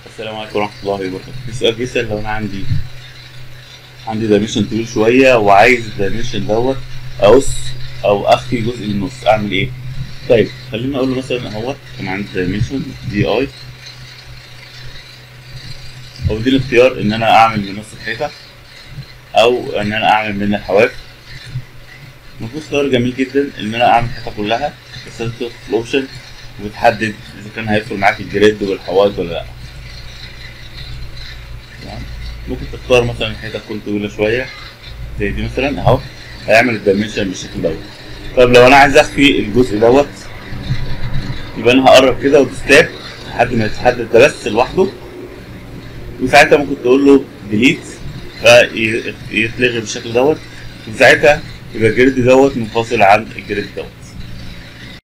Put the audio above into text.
السلام عليكم ورحمة الله وبركاته في سؤال بيسأل لو أنا عندي عندي دايمنشن طويل شوية وعايز الدايمنشن دوت أقص أو أخفي جزء من النص أعمل إيه؟ طيب خليني أقول له مثلا أهوت كان عندي دايمنشن دي أي أو دي الاختيار إن أنا أعمل من نص الحيطة أو إن أنا أعمل من الحواف المفروض اختيار جميل جدا إن أنا أعمل الحيطة كلها بس أنت تدخل في الأوبشن وتحدد إذا كان هيدخل معاك الجريد والحواف ولا لأ تمام؟ ممكن تختار مثلا الحيطه تكون طويله شويه زي دي مثلا اهو هيعمل الدايمنشن بالشكل دوت طب لو انا عايز اخفي الجزء دوت يبقى انا هقرب كده وادوس تاب لحد ما يتحدد ده بس لوحده وساعتها ممكن تقول له ديليت فيتلغي بالشكل دوت وساعتها يبقى الجريد دوت منفصل عن الجريد دوت